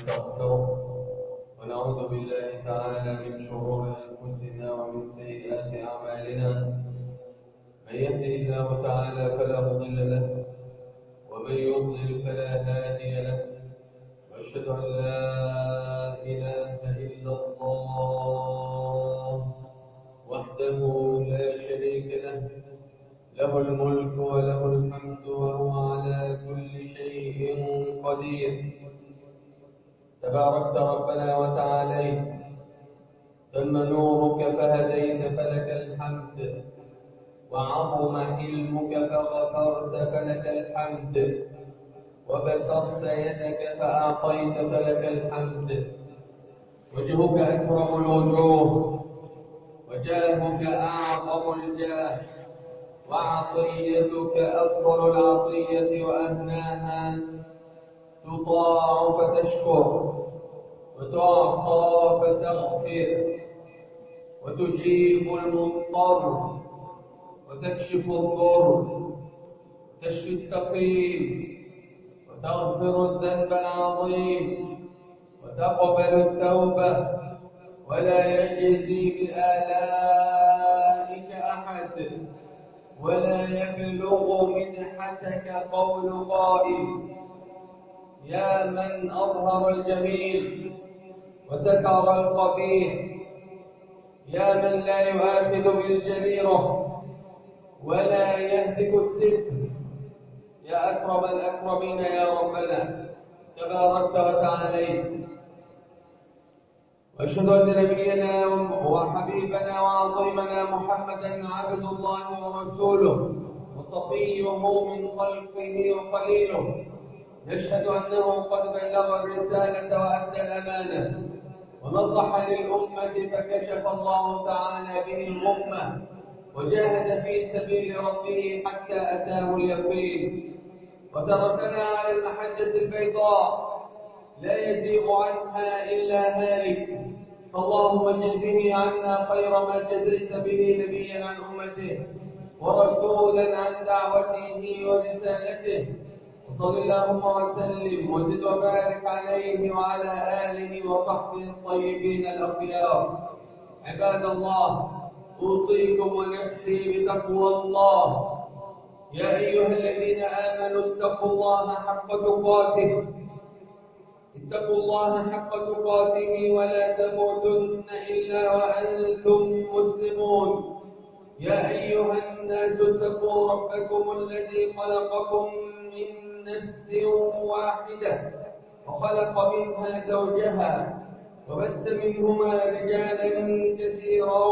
ونستغفره ونعوذ بالله تعالى من شرور أنفسنا ومن سيئات أعمالنا من يهده الله تعالى فلا مضل له ومن يضلل فلا هادي له وأشهد أن لا إله إلا الله وحده لا شريك له له الملك وله الحمد وهو على كل شيء قدير تباركت ربنا وتعاليت تم نورك فهديت فلك الحمد وعظم حلمك فغفرت فلك الحمد وبسطت يدك فأعطيت فلك الحمد وجهك أكرم الوجوه وجاهك أعظم الجاه وعطيتك أفضل العطية وأهناها تطاع فتشكر وتعصى فتغفر وتجيب المضطر وتكشف الضر وتشفي السقيم وتغفر الذنب العظيم وتقبل التوبة ولا يجزي بآلائك أحد ولا يبلغ منحتك قول قائل يا من أظهر الجميل وستر القبيح يا من لا يؤاخذ بالجريرة ولا يهتك الستر يا أكرم الأكرمين يا ربنا تباركت وتعاليت وأشهد أن نبينا وحبيبنا وعظيمنا محمدا عبد الله ورسوله وصفيه من خلقه وخليله نشهد أنه قد بلغ الرسالة وأدى الأمانة ونصح للأمة فكشف الله تعالى به الغمة وجاهد في سبيل ربه حتى أتاه اليقين وتركنا على المحجة البيضاء لا يزيغ عنها إلا هالك فاللهم اجزه عنا خير ما جزيت به نبيا عن أمته ورسولا عن دعوته ورسالته وصل اللهم وسلم وزد وبارك عليه وعلى آله وصحبه الطيبين الأخيار عباد الله أوصيكم ونفسي بتقوى الله يا أيها الذين آمنوا اتقوا الله حق تقاته اتقوا الله حق تقاته ولا تموتن إلا وأنتم مسلمون يا أيها الناس اتقوا ربكم الذي خلقكم من نفس واحدة وخلق منها زوجها وبث منهما رجالا كثيرا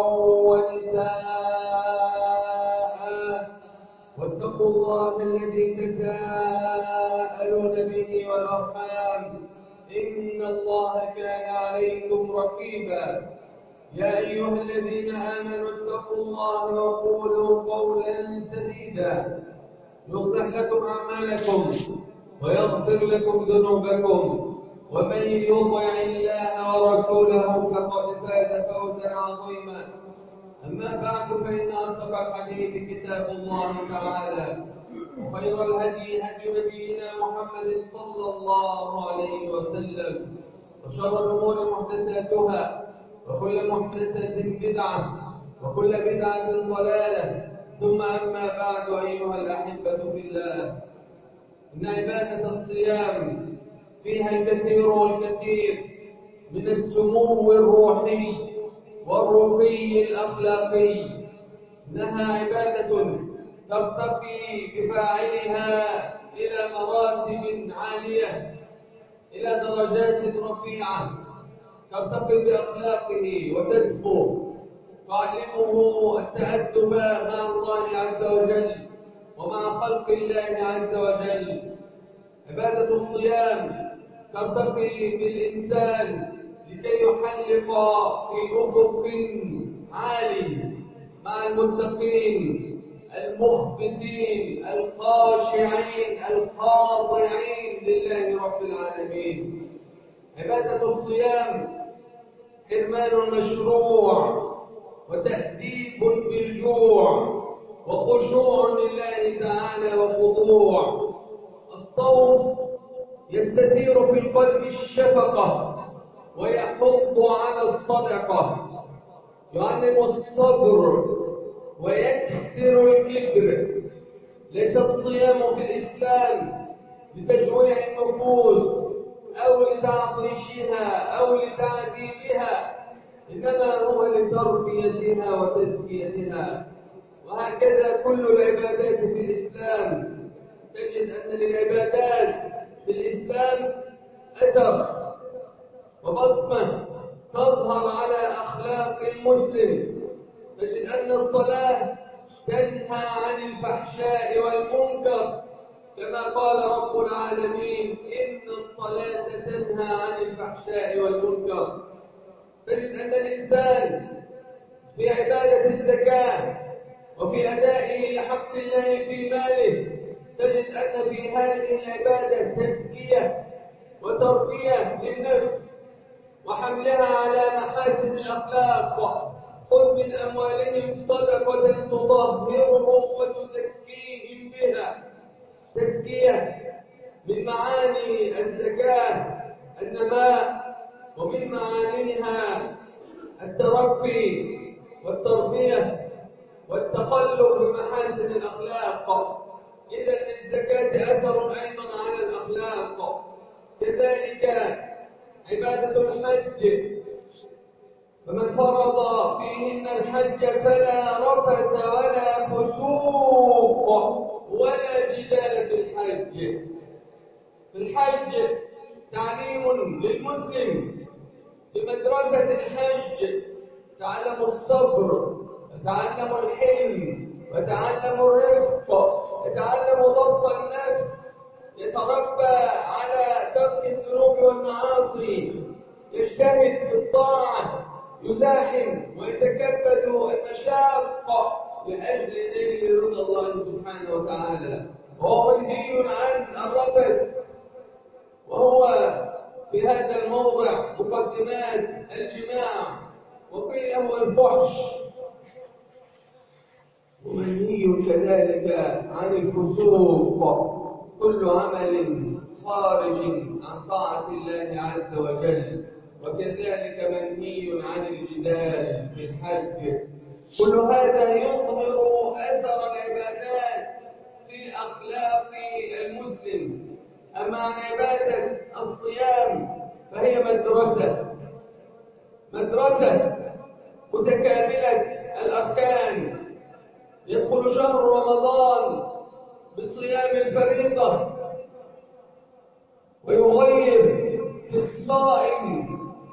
ونساء واتقوا الله الذي تساءلون به والأرحام إن الله كان عليكم رقيبا يا أيها الذين آمنوا اتقوا الله وقولوا قولا سديدا يصلح لكم أعمالكم ويغفر لكم ذنوبكم ومن يطع الله ورسوله فقد فاز فوزا عظيما أما بعد فإن أصدق الحديث كتاب الله تعالى وخير الهدي هدي نبينا محمد صلى الله عليه وسلم وشر الأمور محدثاتها وكل محدثة بدعة وكل بدعة ضلالة ثم أما بعد أيها الأحبة في الله إن عبادة الصيام فيها الكثير والكثير من السمو الروحي والرقي الأخلاقي إنها عبادة ترتقي بفاعلها إلى مراتب عالية إلى درجات رفيعة ترتقي بأخلاقه وتسمو تعلمه التأدب مع الله عز وجل ومع خلق الله عز وجل عبادة الصيام ترتقي بالإنسان لكي يحلق في أفق عالي مع المتقين المخبتين الخاشعين الخاضعين لله رب العالمين عبادة الصيام حرمان المشروع وتأديب بالجوع وخشوع لله تعالى وخضوع الصوم يستثير في القلب الشفقة ويحض على الصدقة يعلم الصبر ويكسر الكبر ليس الصيام في الإسلام لتجويع النفوس أو لتعطيشها أو لتعذيبها إنما هو لتربيتها وتزكيتها وهكذا كل العبادات في الإسلام تجد أن للعبادات في الإسلام أثر وبصمة تظهر على أخلاق المسلم تجد أن الصلاة تنهى عن الفحشاء والمنكر كما قال رب العالمين إن الصلاة تنهى عن الفحشاء والمنكر تجد أن الإنسان في عبادة الزكاة وفي أدائه لحق الله في ماله تجد أن في هذه العبادة تزكية وتربية للنفس وحملها على محاسن الأخلاق خذ من أموالهم صدقة تطهرهم وتزكيهم بها تزكية من معاني الزكاة النماء ومن معانيها الترقي والتربية والتخلق بمحاسن الأخلاق إذا للزكاة أثر أيضا على الأخلاق كذلك عبادة الحج فمن فرض فيهن الحج فلا رفث ولا فسوق ولا جدال في الحج في الحج تعليم للمسلم في مدرسة الحج تعلم الصبر وتعلم الحلم وتعلم الرفق يتعلم ضبط النفس يتربى على ترك الذنوب والمعاصي يجتهد في الطاعة يزاحم ويتكبد المشاق لأجل نيل رضا الله سبحانه وتعالى وهو منهي عن الرفث وهو في هذا الموضع مقدمات الجماع وقيل هو الفحش ومنهي كذلك عن الفسوق كل عمل خارج عن طاعة الله عز وجل وكذلك منهي عن الجدال في الحج كل هذا يظهر أثر العبادات في أخلاق المسلم أما عن عبادة الصيام فهي مدرسة مدرسة متكاملة الأركان يدخل شهر رمضان بصيام الفريضة ويغير في الصائم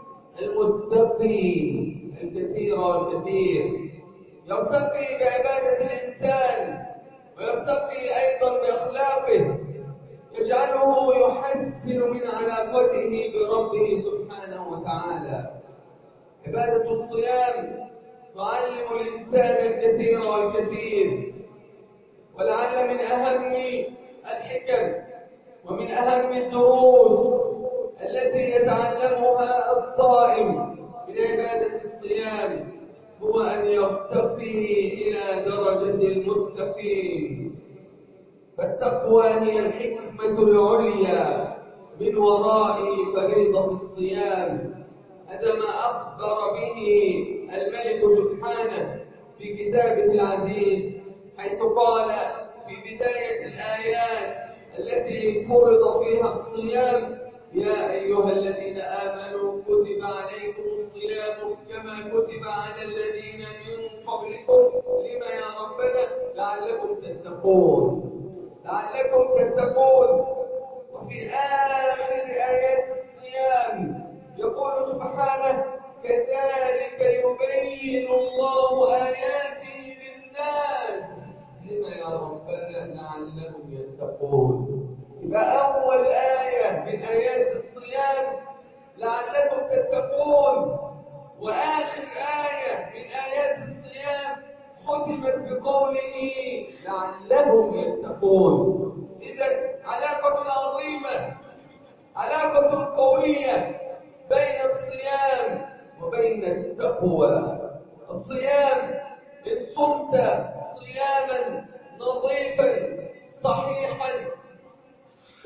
المتقي الكثير والكثير يرتقي بعبادة الإنسان ويرتقي أيضا بأخلاقه يجعله يحسن من علاقته بربه سبحانه وتعالى عبادة الصيام تعلم الإنسان الكثير والكثير ولعل من أهم الحكم ومن أهم الدروس التي يتعلمها الصائم من عبادة الصيام هو أن يرتقي إلى درجة المتقين فالتقوى هي الحكمة العليا من وراء فريضة الصيام هذا ما أخبر به الملك سبحانه في كتابه العزيز حيث قال في بداية الآيات التي فرض فيها الصيام يا أيها الذين آمنوا كتب عليكم الصيام كما كتب على الذين من قبلكم لما يا ربنا لعلكم تتقون لعلكم تتقون وفي آخر آيات الصيام يقول سبحانه كذلك يبين الله آياته للناس لما يا ربنا لعلهم يتقون فأول آية من آيات الصيام لعلكم تتقون وآخر آية من آيات الصيام ختمت بقوله لعلهم يتقون إذا علاقة عظيمة علاقة قوية بين الصيام وبين التقوى الصيام إن صمت صياما نظيفا صحيحا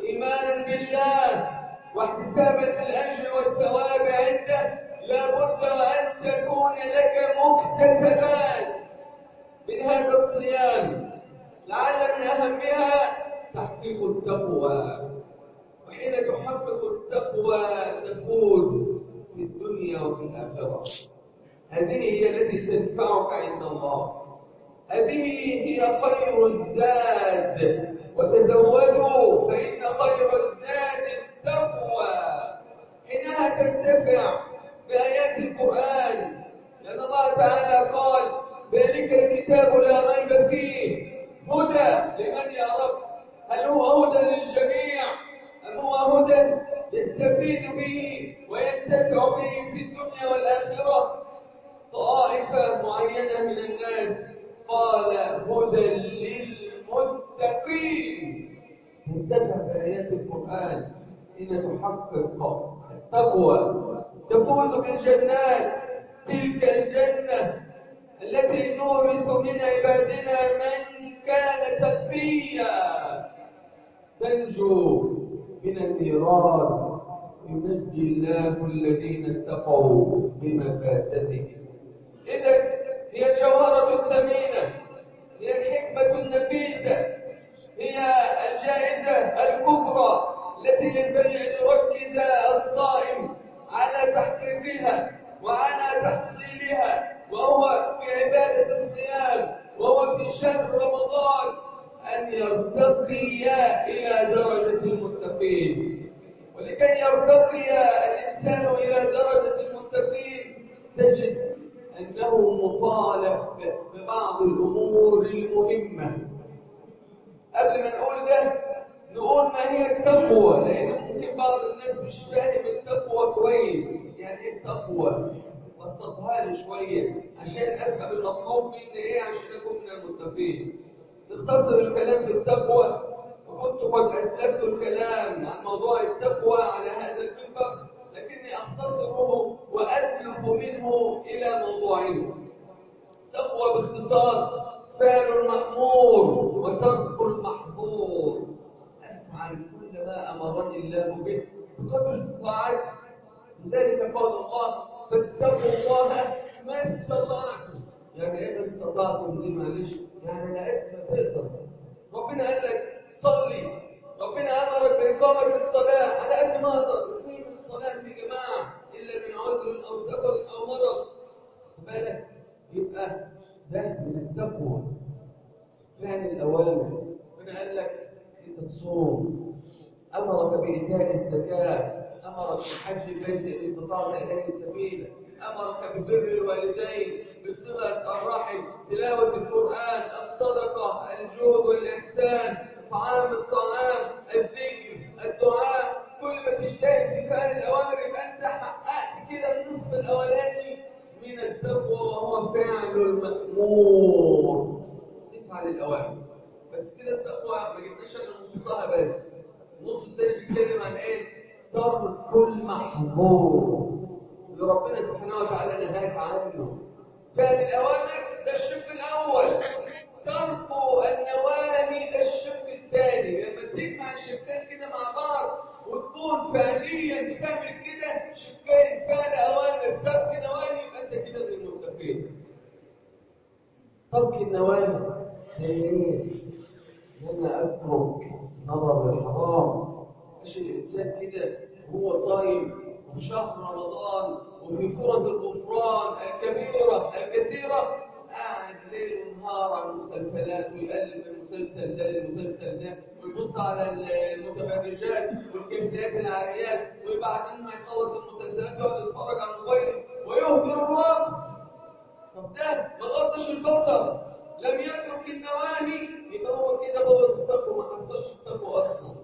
إيمانا بالله واحتسابا للأجر والثواب عنده لابد وأن تكون لك مكتسبات من هذا الصيام لعل من أهمها تحقيق التقوى وحين تحقق التقوى تفوز في الدنيا وفي الآخرة هذه هي التي تنفعك عند الله هذه هي خير الزاد وتزودوا فإن خير الزاد التقوى حينها تنتفع بآيات القرآن لأن الله تعالى قال ذلك الكتاب لا ريب فيه هدى لمن يا رب هل هو هدى للجميع أم هو هدى يستفيد به وينتفع به في الدنيا والآخرة طائفة معينة من الناس قال هدى للمتقين انتفع بآيات القرآن حين تحقق التقوى تفوز بالجنات تلك الجنة التي نورث من عبادنا من كان تقيا تنجو من النيران ينجي الله الذين اتقوا بمفاسدهم إذا هي الجوهرة الثمينة هي الحكمة النفيسة هي الجائزة الكبرى التي ينبغي أن يركز الصائم على تحقيقها وعلى تحصيلها وهو في عبادة الصيام وهو في شهر رمضان أن يرتقي إلى درجة المتقين ولكي يرتقي الإنسان إلى درجة المتقين تجد أنه مطالب ببعض الأمور المهمة قبل ما نقول ده نقول ما هي التقوى لأن ممكن بعض الناس مش فاهم التقوى كويس يعني ايه التقوى بسطها لي شوية عشان أفهم المطلوب مني إيه عشان أكون من المتقين نختصر الكلام في التقوى وكنت قد أسلفت الكلام عن موضوع التقوى على هذا المنبر لكني أختصره وأتلف منه إلى موضوعين تقوى باختصار فعل المأمور وترك المحظور أفعل كل ما أمرني الله به بقدر استطاعتي لذلك قال الله فاتقوا الله ما استطعتم يعني ايه ما استطعتم دي معلش يعني لا ما تقدر ربنا قال لك صلي ربنا امرك باقامه الصلاه على قد ما اقدر فين الصلاه في جماعه الا من عذر او سفر او مرض بالك يبقى ده من التقوى فعل الاوامر ربنا قال لك انت تصوم امرك بايتاء الزكاه امرك بحج البيت ان استطعت اليه سبيلا امرك ببر الوالدين بصله الرحم تلاوه القران الصدقه الجود والاحسان طعام الطعام الذكر الدعاء كل ما تجتهد في فعل الاوامر يبقى انت حققت كده النصف الاولاني من التقوى وهو فعل المامور تفعل الاوامر بس كده التقوى ما جبناش الا نصها بس النص الثاني بيتكلم عن ايه؟ ترك المحظور اللي ربنا سبحانه وتعالى نهاك عنه فعل الاوامر ده الشق الاول ترك النواهي ده الشق الثاني لما تجمع الشقين كده مع بعض وتكون فعليا بتعمل كده شقين فعل اوامر ترك نواهي يبقى انت كده من المتقين ترك النواهي زي ايه؟ ان انا اترك نظر الحرام مش الانسان كده وهو صايم وفي شهر رمضان وفي فرص الغفران الكبيره الكثيره قاعد ليل ونهار على المسلسلات ويقلب المسلسل ده للمسلسل ده ويبص على المتبرجات والكاسيات العاريات وبعدين ما يخلص المسلسلات يقعد يتفرج على الموبايل ويهدر الوقت طب ده ما غطش البصر لم يترك النواهي يبقى هو كده بوظ التقوى ما حصلش التقوى اصلا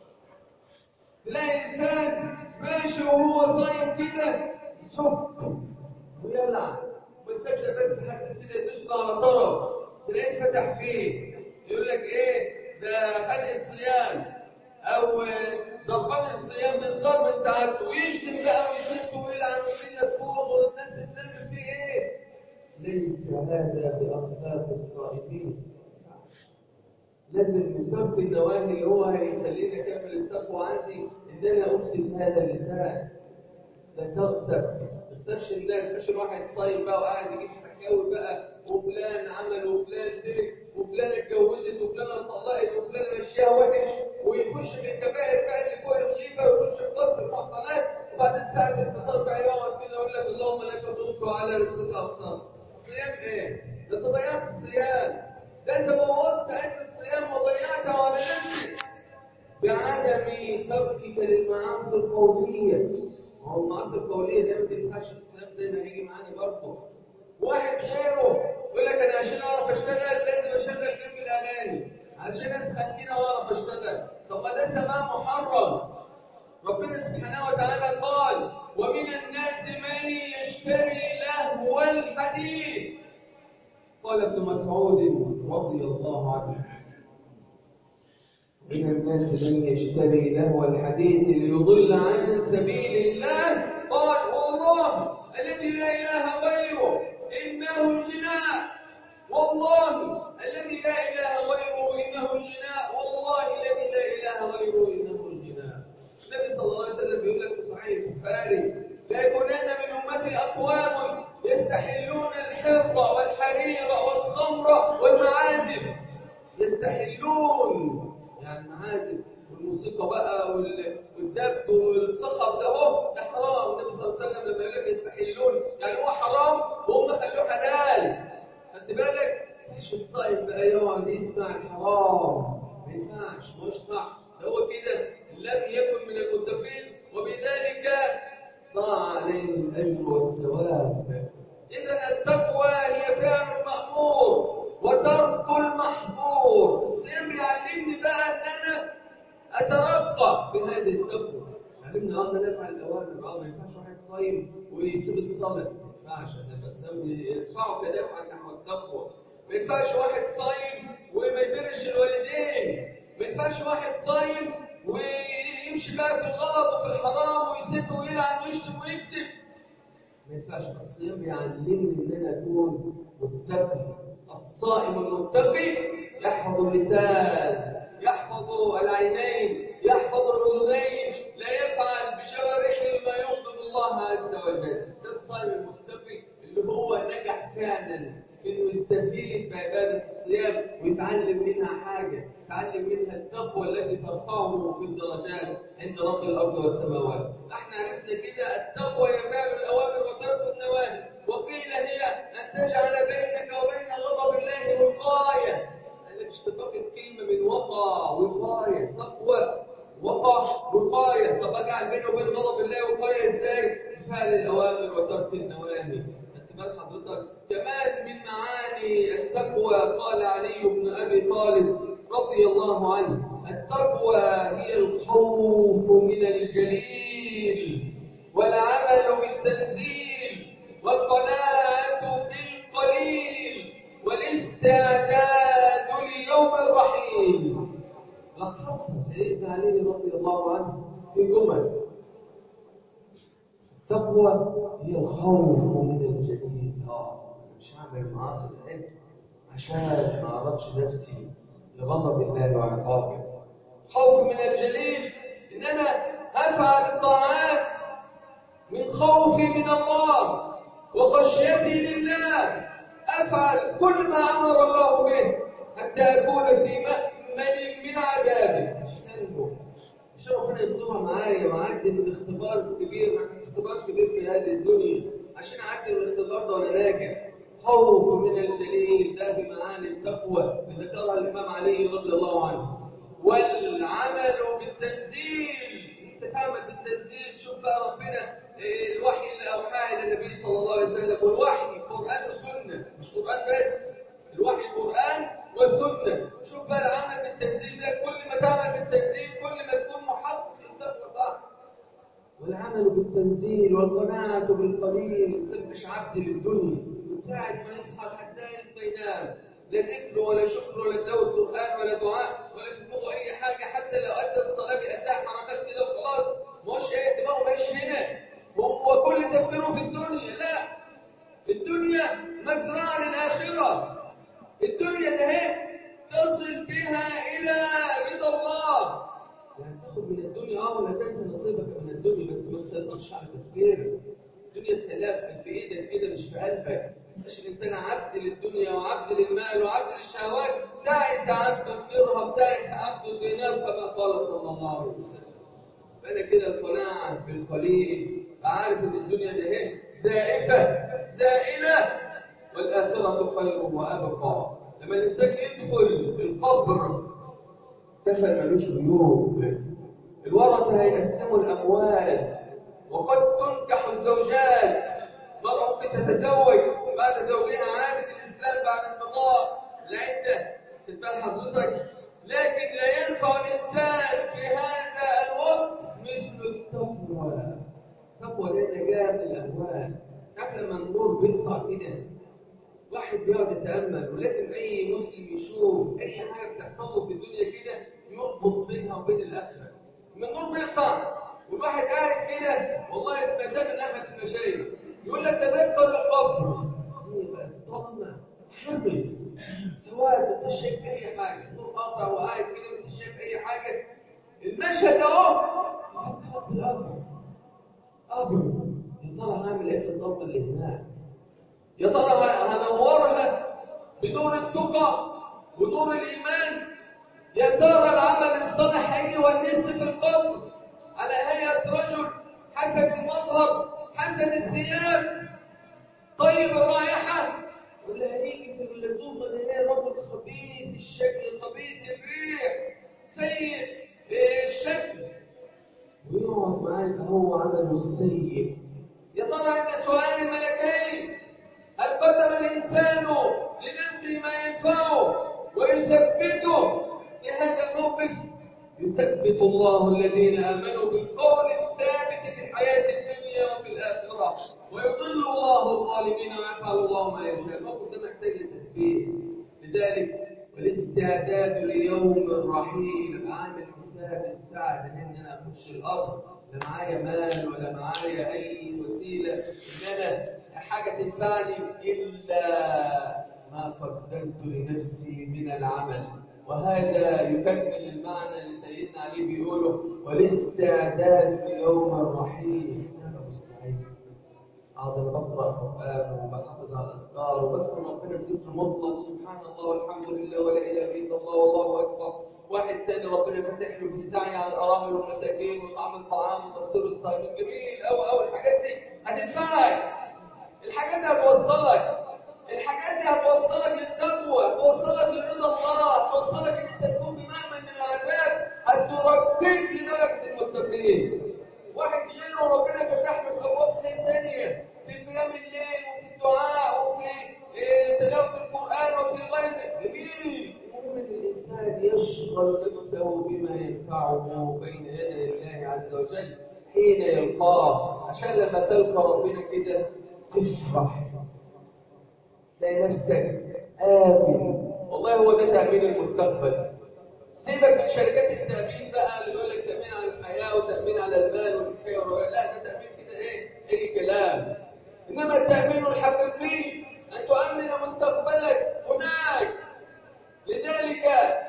تلاقي انسان ماشي وهو صايم كده يصب ويلعب والسجده بس حد كده يدوس على طرف تلاقيه فتح فيه يقول لك ايه ده خلق صيام او ظبط الصيام من ضرب ساعات ويشتم بقى ويشتم ويلعن والدنيا تفوق والناس تتلم فيه ايه ليس هذا بأخلاق الصائمين لازم من ترك النواهي اللي هو هيخليني اكمل التقوى عندي ان انا امسك هذا اللسان لا تغتب ما تغتبش الناس مش الواحد صايم بقى وقاعد يجيب حكاوي بقى وفلان عمل وفلان ترك وفلان اتجوزت وفلان اتطلقت وفلان مشيها وحش ويخش في الكبائر بقى اللي فوق الغيبه ويخش في قصر المحصنات وبعدين ساعه الفطار بقى يقعد كده يقول لك اللهم لك صمت وعلى رزقك افطر صيام ايه؟ ده انت ضيعت الصيام ده انت بوظت اجر الصيام وضيعته على نفسك بعدم تركك للمعاصي القوليه ما هو المعاصي القوليه ده ما تنفعش في الصيام زي ما هيجي معانا برضه واحد غيره يقول لك انا عشان اعرف اشتغل لازم اشغل جنب الاغاني عشان اسخن كده واعرف اشتغل طب ما ده تمام محرم ربنا سبحانه وتعالى قال ومن الناس من يشتري لهو الحديث قال ابن مسعود رضي الله عنه من الناس من يشتري لهو الحديث ليضل عن سبيل الله قال والله الذي لا اله غيره انه الغناء والله الذي لا اله غيره انه الغناء والله الذي لا اله غيره انه الغناء النبي صلى الله عليه وسلم بيقول لك في صحيح البخاري لا يكونن من امتي اقوام يستحلون الحر والحرير والخمر والمعازف يستحلون يعني المعازف والموسيقى بقى والدب والصخب ده هو ده حرام النبي صلى الله عليه وسلم لما يقول لك يستحلون يعني هو حرام وهم خلوه حلال خدت بالك مش الصائم بقى يقعد يسمع الحرام ما ينفعش مش صح ده هو كده لم يكن من المتقين وبذلك ضاع عليه الاجر والثواب اذا التقوى هي فعل المامور وترك المحظور الصيام يعلمني بقى ان انا اترقى بهذه التقوى علمنا اه نفعل الاوامر اه ما ينفعش واحد صايم ويسيب الصلاه ما ينفعش ده الصيام يدفعه كدفعا نحو التقوى ما ينفعش واحد صايم وما يبرش الوالدين ما ينفعش واحد صايم ويمشي بقى في الغلط وفي الحرام ويسب ويلعن ويشتم ويكسب ما ينفعش الصيام بيعلمني ان انا اكون متقي الصائم المتقي يحفظ اللسان يحفظ العينين يحفظ الاذنين لا يفعل بجوارحه ما يغضب الله عز وجل ده الصائم المتقي اللي هو نجح فعلا في انه يستفيد بعباده الصيام ويتعلم منها حاجه يتعلم منها التقوى التي ترفعه في الدرجات عند رب الارض والسماوات احنا عرفنا كده التقوى هي فعل الاوامر وترك النواهي وقيل هي ان تجعل بينك وبين غضب الله وقايه انك اشتقاق الكلمه من وقى وقايه تقوى وقى وقايه طب اجعل بيني وبين غضب الله وقايه ازاي؟ بفعل الاوامر وترك النواهي بال حضرتك كمان من معاني التقوى قال علي بن ابي طالب رضي الله عنه التقوى هي الخوف من الجليل والعمل بالتنزيل والقناعه بالقليل والاستعداد ليوم الرحيل لخصها سيدنا علي رضي الله عنه في جمل التقوى هي الخوف من الجليل اه مش هعمل معاصي العلم عشان ما اعرضش نفسي لغضب الله وعقابه خوف من الجليل ان انا افعل الطاعات من خوفي من الله وخشيتي لله افعل كل ما امر الله به حتى اكون في مأمن من عذابه مش ربنا يسترها معايا وعدي من الاختبار كبير اختبار كبير في هذه الدنيا عشان اعدي من الاختبار ده وانا راجع خوف من الجليل ده بمعاني التقوى اللي ذكرها الامام علي رضي الله عنه والعمل بالتنزيل انت تعمل بالتنزيل شوف بقى ربنا الوحي اللي اوحاه الى النبي صلى الله عليه وسلم والوحي قران وسنه مش قران بس الوحي القران والسنه شوف بقى العمل بالتنزيل ده كل ما تعمل بالتنزيل كل ما تكون محقق للتقوى صح والعمل بالتنزيل والقناعة بالقليل سبش عبد للدنيا من ساعة ما يصحى حتى يلقى ينام لا ذكر ولا شكر ولا تلاوة قرآن ولا دعاء ولا في دماغه أي حاجة حتى لو أدى الصلاة بيأداها حركات كده وخلاص مش إيه دماغه ماشي هنا هو كل تفكيره في الدنيا لا الدنيا مزرعة للآخرة الدنيا ده تصل بها خذ من الدنيا اه ولا تنسى نصيبك من الدنيا بس ما تسيطرش على تفكيرك الدنيا تخليها في ايدك كده مش في قلبك مش الانسان عبد للدنيا وعبد للمال وعبد للشهوات تعس عبد الدرهم تعس عبد الدينار كما قال صلى الله عليه وسلم فانا كده القناعه بالقليل عارف ان الدنيا ده ايه زائفه زائله والاخره خير وابقى لما الانسان يدخل القبر كفن ملوش عيوب الورثه هيقسموا الاموال وقد تنكح الزوجات مرأة ممكن تتزوج بعد زوجها عادة الإسلام بعد انقضاء العدة تتبال حضرتك لكن لا ينفع الإنسان في هذا الوقت مثل التقوى التقوى دي نجاة من الأموال تعرف لما النور بيطلع كده واحد بيقعد يتأمل ولازم أي مسلم يشوف أي حاجة بتحصل له في الدنيا كده يربط بينها وبين الآخرة لما النور بيقطع والواحد قاعد كده والله استخدام من احد المشايخ يقول لك تذكر القبر ضلمه حرص سواء انت شايف اي حاجه النور قاطع وقاعد كده وانت شايف اي حاجه المشهد اهو يحط في القبر قبر يا ترى هعمل ايه في الضلمه اللي هناك يا ترى هنورها بنور التقى ونور الايمان يا ترى العمل الصالح هيجي والنسل في القبر على هيئة رجل حسن المظهر حسن الثياب طيب الرائحة ولا هيجي في اللزومة اللي هي رجل خبيث الشكل خبيث الريح سيء الشكل ويقعد معاك هو عمله السيء يا ترى عند سؤال الملكين هل قدم الإنسان لنفسه ما ينفعه ويثبته في هذا الموقف يثبت الله الذين آمنوا بالقول الثابت في الحياة الدنيا وفي الآخرة ويضل الله الظالمين ويفعل الله ما يشاء الموقف ده محتاج لتثبيت لذلك والاستعداد ليوم الرحيل عامل حساب الساعة ان انا اخش الارض لا معايا مال ولا معايا اي وسيلة ان انا حاجة تنفعني الا ما قدمت لنفسي من العمل وهذا يكمل المعنى اللي سيدنا علي بيقوله والاستعداد ليوم الرحيل انا مستعد اقعد بقرا قران وبحافظ على الاذكار وبذكر ربنا بذكر مطلق سبحان الله والحمد لله ولا اله الا الله والله اكبر واحد تاني ربنا يفتح له في السعي على الارامل والمساكين واطعام الطعام وتفطير الصائمين جميل او او الحاجات دي هتنفعك الحاجات دي هتوصلك الحاجات دي هتوصلك للتقوى هتوصلك لرضا الله هتوصلك ان انت تكون بمأمن من العذاب هترقيك لدرجه المتقين واحد غيره ربنا فتح له ابواب خير ثانيه في قيام الليل وفي الدعاء وفي إيه تلاوه القران وفي غيره جميل المهم ان الانسان يشغل نفسه بما ينفعه بين يدي الله عز وجل حين يلقاه عشان لما تلقى ربنا كده تفرح تلاقي نفسك آمن والله هو ده تأمين المستقبل سيبك من شركات التأمين بقى اللي يقول لك تأمين على الحياة وتأمين على المال والحكاية والرواية لا ده تأمين كده إيه أي كلام إنما التأمين الحقيقي أن تؤمن مستقبلك هناك لذلك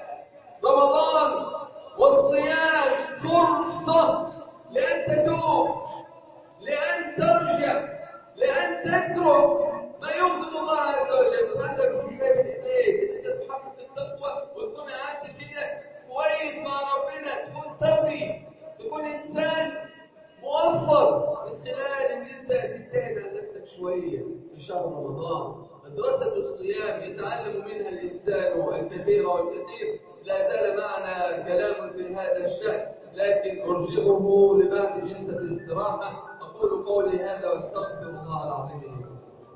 رمضان والصيام فرصة لأن تتوب لأن ترجع لأن تترك ما يغضب الله عز وجل وانت تكون شايف ايديك ان انت تحقق التقوى وتكون قاعد كده كويس مع ربنا تكون تقي تكون انسان موفر من خلال ان انت تجتهد على نفسك شويه في شهر رمضان مدرسه الصيام يتعلم منها الانسان الكثير والكثير لا زال معنا كلام في هذا الشان لكن ارجعه لبعد جلسه الاستراحه اقول قولي هذا واستغفر الله العظيم لي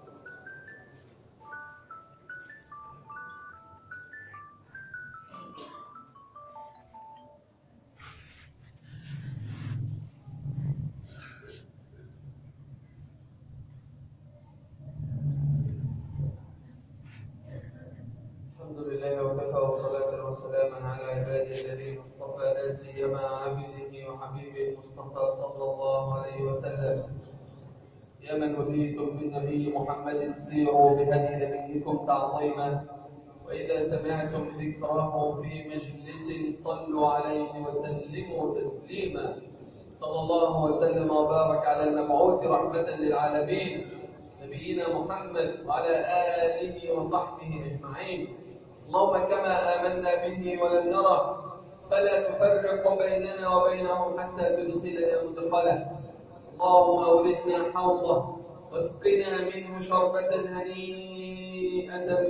الحمد لله وكفى وصلاة وسلاما على عباده الذين اصطفى لا سيما عبده وحبيبه المصطفى صلى الله عليه وسلم يا من وليتم بالنبي محمد سيروا بهدي نبيكم تعظيما وإذا سمعتم ذكره في مجلس صلوا عليه وسلموا تسليما صلى الله وسلم وبارك على المبعوث رحمة للعالمين نبينا محمد وعلى آله وصحبه أجمعين اللهم كما آمنا به ولم نره فلا تفرق بيننا وبينه حتى تدخلنا مدخله اللهم أوردنا حوضه واسقنا منه شربة هنيئة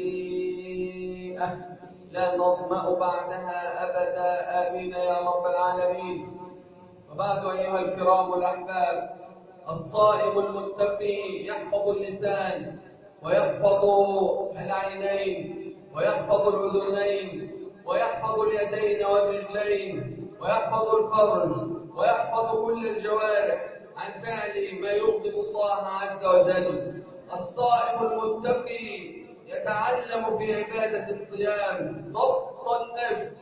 مليئة لا نظمأ بعدها أبدا آمين يا رب العالمين وبعد أيها الكرام الأحباب الصائم المتقي يحفظ اللسان ويحفظ العينين ويحفظ الأذنين ويحفظ اليدين والرجلين ويحفظ الفرج ويحفظ كل الجوارح عن فعل ما يغضب الله عز وجل الصائم المتقي يتعلم في عبادة الصيام ضبط النفس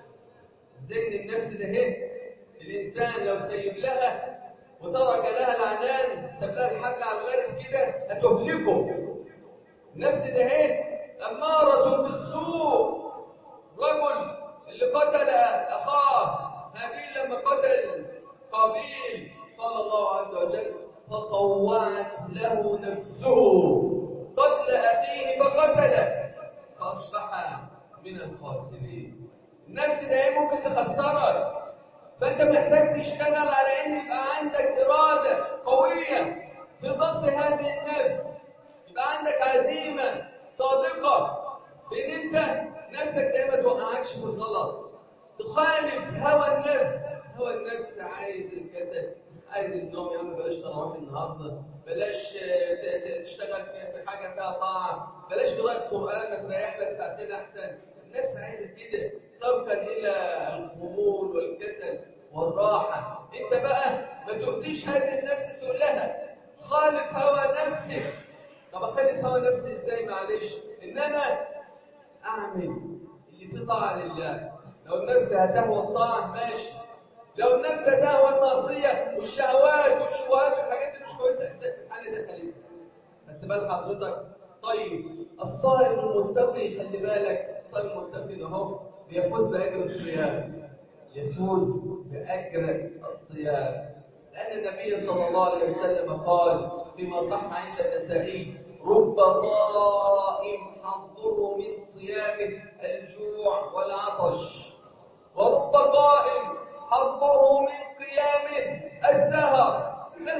زين النفس ده هي الإنسان لو سيب لها وترك لها العنان ساب لها الحبل على الغارب كده هتهلكه النفس ده هي أمارة بالسوء رجل اللي قتل أخاه هابيل لما قتل قابيل قال الله عز وجل فطوعت له نفسه قتل أخيه فقتله فأصبح من الخاسرين النفس ده ممكن تخسرك فأنت محتاج تشتغل على إن يبقى عندك إرادة قوية في ضبط هذه النفس يبقى عندك عزيمة صادقة بإن أنت نفسك دايما توقعكش في الغلط تخالف هوى النفس هوى النفس عايز الكسل عايز النوم يا عم بلاش تروح النهارده بلاش تشتغل في حاجه فيها طاعه بلاش قراءه قران تريح لك ساعتين احسن النفس عايزه كده تركا الى الخمول والكسل والراحه انت بقى ما تؤتيش هذه النفس سؤلها خالف هوى نفسك طب اخالف هوى نفسي ازاي معلش انما اعمل اللي فيه طاعه لله لو النفس هتهوى الطاعه ماشي لو النفس تهوى المعصيه والشهوات والشبهات والحاجات اللي مش كويسه الحاله ده خليك خدت بال حضرتك طيب الصائم المتقي خلي بالك الصائم المتقي ده اهو بيفوز باجر الصيام يفوز باجر الصيام لان النبي صلى الله عليه وسلم قال فيما صح عند النسائي رب صائم حظه من صيامه الجوع والعطش ورب قائم حظه من قيامه السهر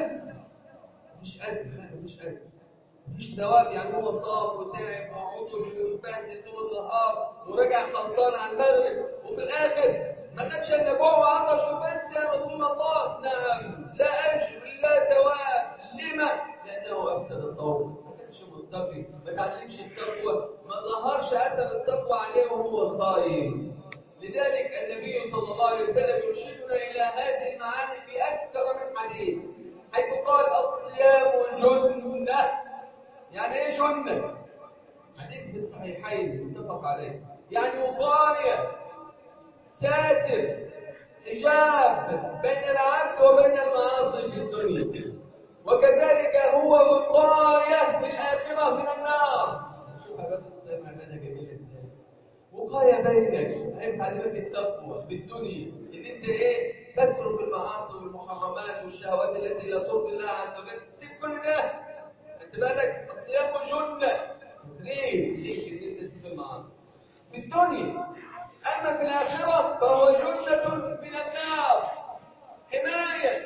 مش قادر مش قادر مفيش ثواب يعني هو صام وتعب وعطش واتبهدل طول النهار ورجع خلصان على المغرب وفي الاخر ما خدش الا جوع وعطش وبس يا رسول الله نعم لا اجر لا ثواب لما؟ لانه افسد صومه ما كانش متقي ما تعلمش التقوى ما ظهرش اثر التقوى عليه وهو صايم لذلك النبي صلى الله عليه وسلم يرشدنا الى هذه المعاني في اكثر من حديث حيث قال الصيام جنه يعني ايه جنه حديث في الصحيحين متفق عليه يعني وقايه ساتر حجاب بين العبد وبين المعاصي في الدنيا وكذلك هو وقايه في الاخره من النار شوف يا بس الصيام عباده جميله ازاي وقايه بينك هيتعلمك التقوى في الدنيا ان انت ايه تترك المعاصي والمحرمات والشهوات التي لا ترضي الله عز وجل سيب كل ده انت بالك الصيام جنه ليه؟ ليه ان انت تسيب المعاصي في الدنيا اما في الاخره فهو جنه من النار حمايه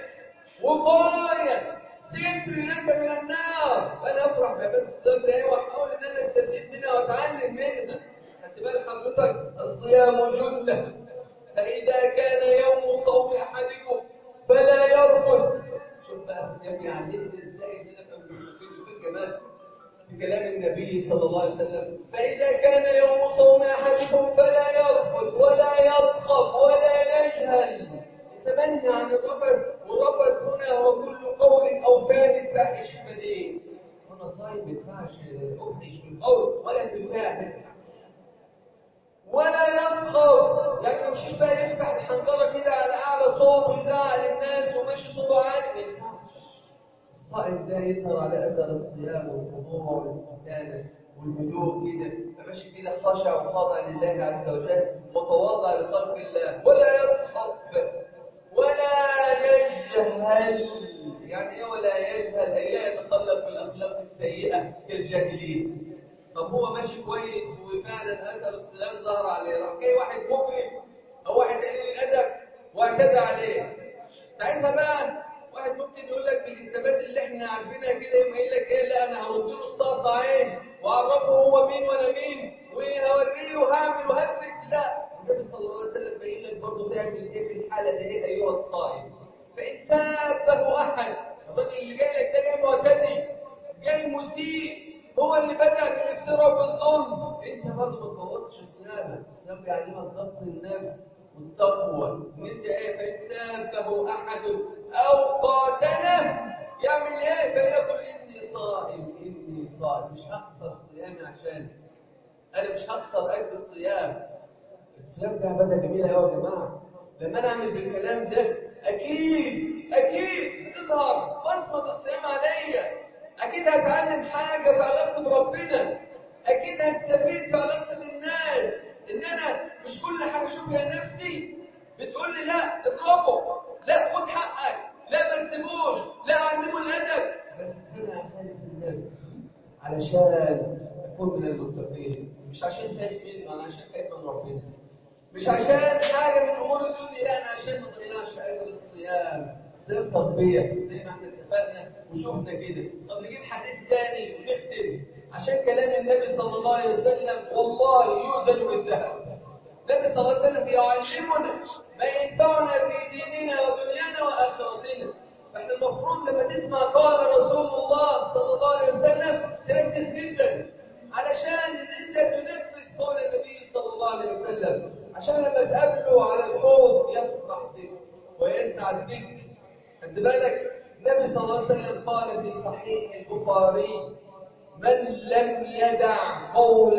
وقايه ستر لك من النار فانا افرح بعباده الصيام ده واحاول ان انا استفيد منها واتعلم منها خدت بالك حضرتك الصيام جنه فإذا كان يوم صوم أحدكم فلا يرفض شوف بقى الصيام يعلمنا ازاي ان انا في كمان في كلام النبي صلى الله عليه وسلم فإذا كان يوم صوم أحدكم فلا يرفض ولا يصخب ولا يجهل يتمنى عن الرفض والرفض هنا هو كل قول أو فعل فاحش بديل وانا صايم ما ينفعش افحش بالقول ولا في الفعل ولا يسخر يعني ما يمشيش بقى يفتح الحنجره كده على اعلى صوت ويزعل الناس وماشي صوته عالي ما ينفعش الصائم ده يظهر على اثر الصيام والخضوع والاستكانه والهدوء كده ماشي كده خشع وخاضع لله عز وجل متواضع لخلق الله ولا يصخب ولا يجهل يعني ايه ولا يجهل اي يتخلق بالاخلاق السيئه كالجاهلين طب هو ماشي كويس وفعلا اثر الصيام ظهر عليه راح جاي واحد مجرم او واحد قليل الادب واعتدى عليه ساعتها بقى واحد ممكن يقول لك بالحسابات اللي احنا عارفينها كده يقوم قايل لك ايه لا انا هرد له الصاصه عين واعرفه هو مين وانا مين وهوريه وهعمل وهدرك لا النبي صلى الله عليه وسلم بين لك برضه تعمل ايه في الحاله دي ايه ايها الصائم فان سابه احد الراجل اللي جاي لك ده جاي معتدي جاي مسيء هو اللي بدا بالافتراء بالظلم انت برضه ما تفوتش الصيام الصيام بيعلمك ضبط النفس والتقوى ان انت ايه فان سابه احد او قاتله يعمل ايه فليقل اني صائم اني صائم مش هخسر صيامي عشان انا مش هخسر اجر الصيام الصيام ده عباده جميله قوي يا جماعه لما انا اعمل بالكلام ده اكيد اكيد هتظهر بصمه الصيام عليا اكيد هتعلم حاجه في علاقتي بربنا اكيد هستفيد في علاقتي بالناس ان انا مش كل حاجه اشوفها نفسي بتقول لي لا اضربه لا خد حقك لا ما تسيبوش لا علمه الادب بس انا اخالف الناس علشان اكون من المتقين مش عشان خايف منه انا عشان خايف من ربنا مش عشان حاجه من امور الدنيا لا انا عشان ما اضيعش اجر الصيام صيام تطبيع زي ما احنا اتفقنا وشفنا كده طب نجيب حديث تاني ونختم عشان كلام النبي صلى الله عليه وسلم والله يوزن بالذهب النبي صلى الله عليه وسلم يعلمنا ما ينفعنا في ديننا ودنيانا واخرتنا فاحنا المفروض لما تسمع قال رسول الله صلى الله عليه وسلم تركز جدا علشان ان انت تنفذ قول النبي صلى الله عليه وسلم عشان لما تقابله على الحوض يفرح بك ويسعد بك خد بالك النبي صلى الله عليه وسلم قال في صحيح البخاري من لم يدع قول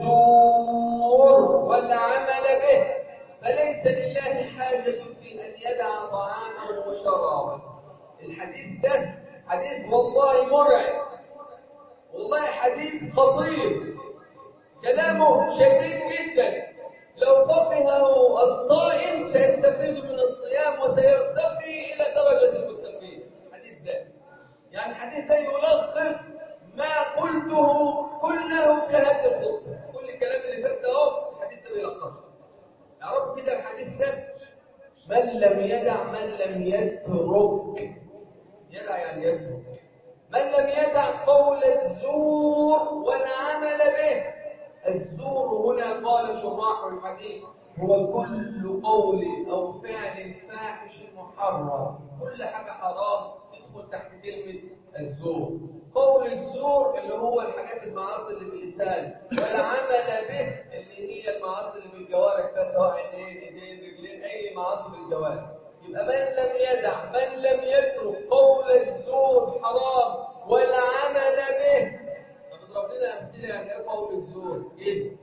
الزور والعمل به فليس لله حاجة في أن يدع طعامه وشرابه الحديث ده حديث والله مرعب والله حديث خطير كلامه شديد جدا لو فقهه الصائم سيستفيد من الصيام وسيرتقي إلى درجة المتقين الحديث ده يعني الحديث ده يلخص ما قلته كله في هذه الخطبة كل الكلام اللي فات ده اهو الحديث ده بيلخصه اعرفوا كده الحديث ده من لم يدع من لم يترك يدع يعني يترك من لم يدع قول الزور والعمل به الزور هنا قال شراح الحديث هو كل قول او فعل فاحش محرم كل حاجه حرام تدخل تحت كلمه الزور قول الزور اللي هو الحاجات المعاصي اللي في اللسان والعمل به اللي هي المعاصي اللي بالجوارح بس سواء عينين ايدين رجلين اي معاصي بالجوارح يبقى من لم يدع من لم يترك قول الزور حرام والعمل به طب اضرب لنا امثله يعني ايه قول الزور كذب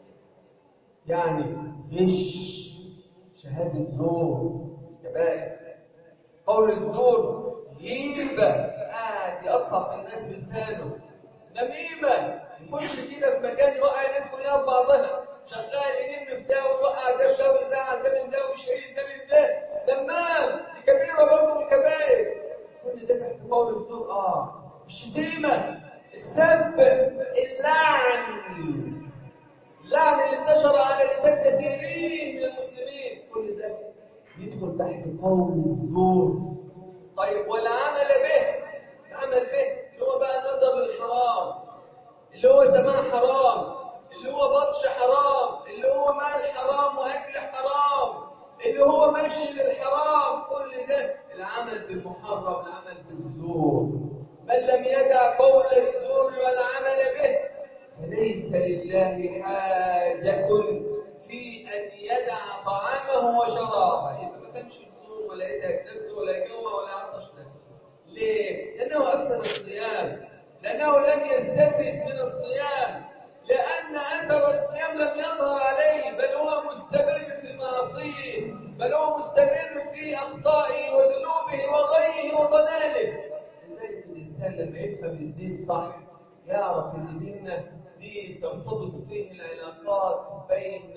يعني غش شهاده زور كبائر قول الزور غيبه قاعد يقطع في الناس بلسانه نميمه يخش كده في مكان يوقع الناس كلها في بعضها شغال يلم في ده ويوقع ده في ده ويزعل ده من ده ويشيل ده من ده نمام دي كبيره برضه من الكبائر كل ده تحت قول الزور اه الشتيمه السب اللعن اللعن اللي انتشر على لسان كثيرين من المسلمين كل ده يدخل تحت قول الزور طيب والعمل به العمل به اللي هو بقى النظر للحرام اللي هو سماع حرام اللي هو بطش حرام اللي هو مال حرام واكل حرام اللي هو مشي للحرام كل ده العمل بالمحرم العمل بالزور من لم يدع قول الزور والعمل به فليس لله حاجة في أن يدع طعامه وشرابه يبقى ما كانش يصوم ولا يدعك نفسه ولا يجوع ولا يعطش نفسه ليه؟ لأنه أفسد الصيام لأنه لم يستفد من الصيام لأن أثر الصيام لم يظهر عليه بل هو مستمر في معصيه بل هو مستمر في أخطائه وذنوبه وغيه وضلاله لذلك الإنسان لما يفهم الدين صح يعرف ان ديننا دين ترتبط فيه العلاقات بين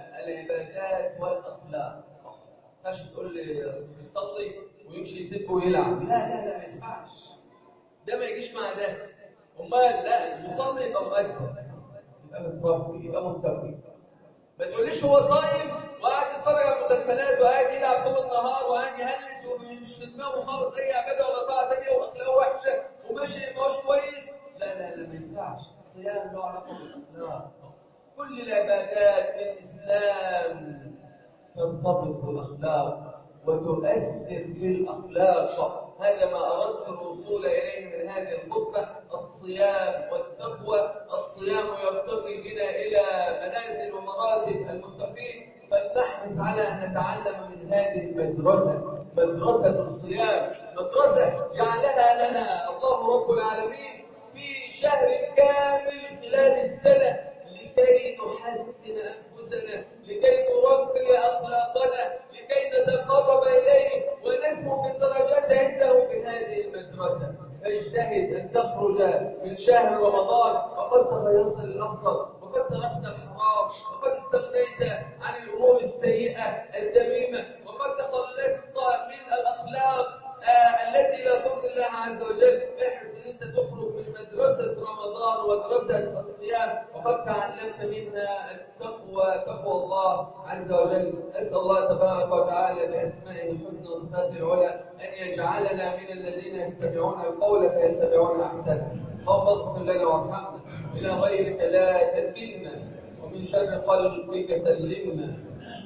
العبادات والاخلاق ما تقول لي بيصلي ويمشي يسب ويلعب لا لا لا ما ينفعش ده ما يجيش مع ده امال لا المصلي يبقى مؤدب يبقى متربي يبقى متقي ما تقوليش هو صايم وقاعد يتفرج على المسلسلات وقاعد يلعب طول النهار وقاعد يهلس ومش في دماغه خالص اي عباده ولا طاعه ثانيه واخلاقه وحشه وماشي ما هوش كويس لا لا لا ما ينفعش الصيام له علاقه بالاخلاق كل العبادات في الاسلام ترتبط بالاخلاق وتؤثر في الاخلاق هذا ما اردت الوصول اليه من هذه الخطبه الصيام والتقوى الصيام يرتقي بنا الى منازل ومراتب المتقين فلنحرص على ان نتعلم من هذه المدرسه مدرسه الصيام مدرسه جعلها لنا الله رب العالمين في شهر كامل خلال السنه لكي نحسن انفسنا لكي نرقي اخلاقنا لكي نتقرب اليه ونسمو في الدرجات عنده في هذه المدرسه فاجتهد ان تخرج من شهر رمضان وقد تغيرت للافضل وقد تركت الحرام وقد استغنيت عن الامور السيئه الذميمه وقد تخلصت من الاخلاق آه التي لا ترضي الله عز وجل احرص ان انت تخرج من مدرسه رمضان ومدرسه الصيام وقد تعلمت منها التقوى تقوى الله عز وجل اسال الله تبارك وتعالى باسمائه الحسنى وصفاته العلى ان يجعلنا من الذين يستمعون القول فيتبعون احسنه اللهم اغفر لنا وارحمنا الى غيرك لا تكلنا ومن شر قلبك سلمنا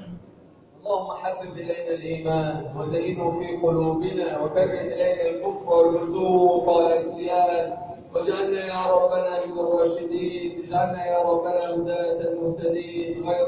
اللهم حبب إلينا الإيمان وزينه في قلوبنا وكره إلينا الكفر والفسوق والعصيان واجعلنا يا ربنا من الراشدين اجعلنا يا ربنا هداة مهتدين غير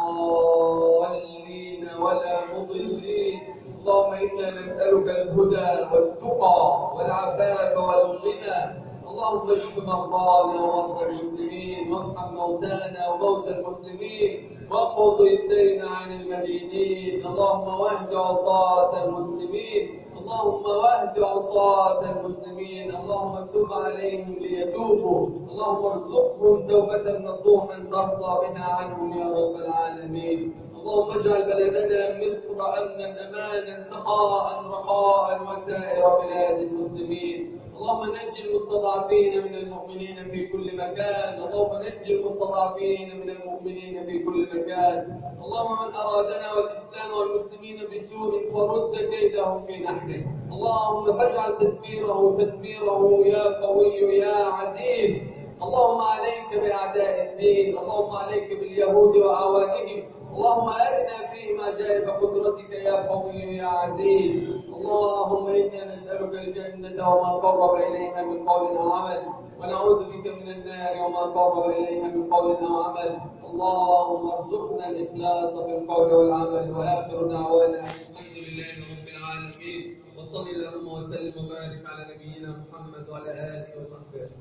ضالين ولا مضلين اللهم إنا نسألك الهدى والتقى والعفاف والغنى اللهم اشف مرضانا ومرضى المسلمين وارحم موتانا وموتى المسلمين واقض الدين عن المدينين اللهم واهد عصاة المسلمين اللهم واهد عصاة المسلمين اللهم تب عليهم ليتوبوا اللهم ارزقهم توبة نصوحا ترضى بها عنهم يا رب العالمين اللهم اجعل بلدنا مصر امنا امانا سخاء رخاء وسائر بلاد المسلمين اللهم نج المستضعفين من المؤمنين في كل مكان اللهم نج المستضعفين من المؤمنين في كل مكان اللهم من ارادنا والاسلام والمسلمين بسوء فرد كيدهم في نحره اللهم فاجعل تدبيره تدميره يا قوي يا عزيز اللهم عليك باعداء الدين اللهم عليك باليهود واعوانهم اللهم ارنا فيهم عجائب قدرتك يا قوي يا عزيز اللهم انا نسالك الجنه وما قرب اليها من قول او عمل ونعوذ بك من النار وما قرب اليها من قول او عمل اللهم ارزقنا الاخلاص في القول والعمل واخر دعوانا الحمد لله رب العالمين وصل اللهم وسلم وبارك على نبينا محمد وعلى اله وصحبه اجمعين